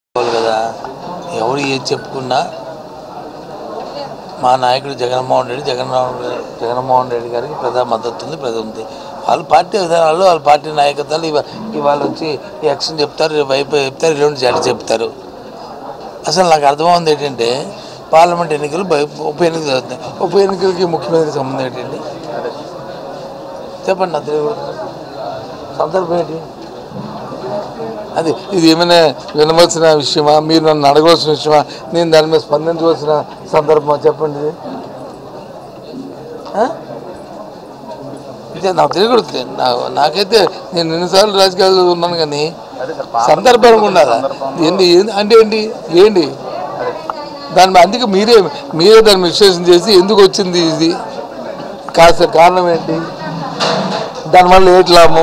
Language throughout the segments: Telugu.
వాళ్ళు కదా ఎవరు ఏది చెప్పుకున్నా మా నాయకుడు జగన్మోహన్ రెడ్డి జగన్మోహన్ రెడ్డి జగన్మోహన్ రెడ్డి గారికి ప్రజా మద్దతు ఉంది ప్రజ ఉంది వాళ్ళ పార్టీ విధానాలు వాళ్ళ పార్టీ నాయకత్వాలు ఇవా ఇవాళ వచ్చి ఈ యాక్షన్ చెప్తారు రేపు అయిపోయి చెప్తారు ఎల్లుండి జాడి చెప్తారు అసలు నాకు అర్థమవుతుంది ఏంటంటే పార్లమెంట్ ఎన్నికలు బయ- ఉప ఎన్నికలు జరుగుతున్నాయి ఉప ఎన్నికలకి ముఖ్యమంత్రికి సంబంధం ఏంటండి చెప్పండి నా తెలుగు సందర్భం ఏంటి అది ఇది ఏమైనా వినవలసిన విషయమా మీరు నన్ను అడగవలసిన విషయమా నేను దాని మీద స్పందించవలసిన సందర్భమా చెప్పండి ఇది. ఆ? ఇదే నాకు తెలియకూడదు నా నాకైతే నేను ఎన్నిసార్లు రాజకీయాల్లో ఉన్నాను కానీ సందర్భం ఉండాలా ఏంటి ఏంది అంటే ఏంటి ఏంటి దాని మీద- అందుకే మీరే మీరే దాన్ని విశ్లేషణ చేసి ఎందుకు వచ్చింది ఇది కాస్త కారణం ఏంటి దానివల్ల ఏటి లాభం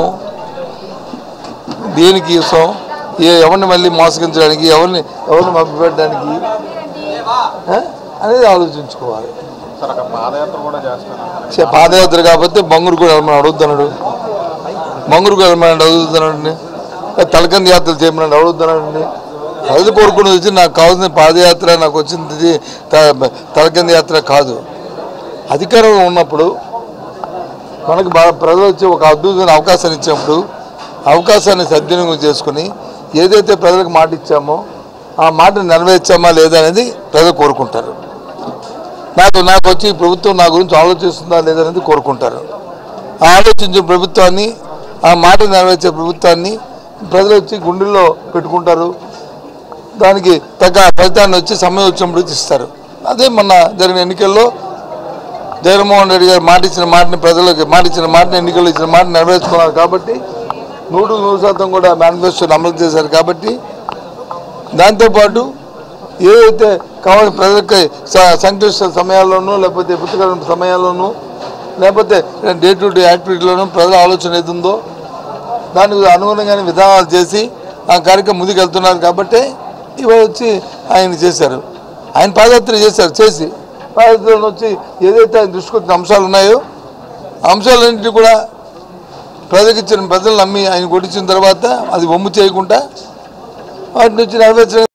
దేనికి ఇస్తాం ఏ ఎవరిని మళ్ళీ మోసగించడానికి ఎవరిని ఎవరిని మభ్యపెట్టడానికి ఆ? అనేది ఆలోచించుకోవాలి సార్ అక్కడ పాదయాత్ర కూడా చేస్తాను చే- పాదయాత్ర కాకపోతే బంగురు కూడా వెళ్ళమని అడుగుతున్నాడు బంగురు కూడా వెళ్ళమని అడుగుతున్నాడు తలకంది యాత్రలు చేయమని అడుగుతున్నాడు ప్రజలు కోరుకుని వచ్చి నాకు కావాల్సిన పాదయాత్ర నాకు వచ్చింది త- తలకంది యాత్ర కాదు అధికారంలో ఉన్నప్పుడు మనకు బాగా ప్రజలు వచ్చి ఒక అద్భుతమైన అవకాశాన్ని ఇచ్చినప్పుడు అవకాశాన్ని సద్వినియోగం చేసుకుని ఏదైతే ప్రజలకు మాట ఇచ్చామో ఆ మాటను నెరవేర్చామా లేదా అనేది ప్రజలు కోరుకుంటారు నాకు నాకు వచ్చి ఈ ప్రభుత్వం నా గురించి ఆలోచిస్తుందా లేదనేది కోరుకుంటారు ఆ ఆలోచించిన ప్రభుత్వాన్ని ఆ మాట నెరవేర్చే ప్రభుత్వాన్ని ప్రజలు వచ్చి గుండెల్లో పెట్టుకుంటారు దానికి తగ్గ ఫలితాన్ని వచ్చి సమయం వచ్చినప్పుడు ఇస్తారు అదే మొన్న జరిగిన ఎన్నికల్లో జగన్మోహన్ రెడ్డి గారు మాట ఇచ్చిన మాటని ప్రజలకు మాట ఇచ్చిన మాటని ఎన్నికల్లో ఇచ్చిన మాట నెరవేర్చుకున్నారు కాబట్టి నూటు నూరు శాతం కూడా మేనిఫెస్టోని అమలు చేశారు కాబట్టి దాంతోపాటు ఏదైతే కావాలి ప్రజలకి స- సంక్లిష్ట సమయాల్లోనూ లేకపోతే పుస్తకాల సమయాల్లోనూ లేకపోతే డే టు డే యాక్టివిటీలోనూ ప్రజల ఆలోచన ఏది ఉందో దానికి అనుగుణంగానే విధానాలు చేసి ఆ కార్యక్రమం ముందుకు వెళ్తున్నారు కాబట్టి ఇవాళ వచ్చి ఆయన చేశారు ఆయన పాదయాత్ర చేశారు చేసి పాదయాత్రలో వచ్చి ఏదైతే ఆయన దృష్టికి వచ్చిన అంశాలు ఉన్నాయో ఆ అంశాలన్నింటినీ కూడా ప్రజలకు ఇచ్చిన ప్రజలు నమ్మి ఆయన కొట్టించిన తర్వాత అది ఒమ్ము చేయకుండా వాటిని వచ్చి నెరవేర్చడం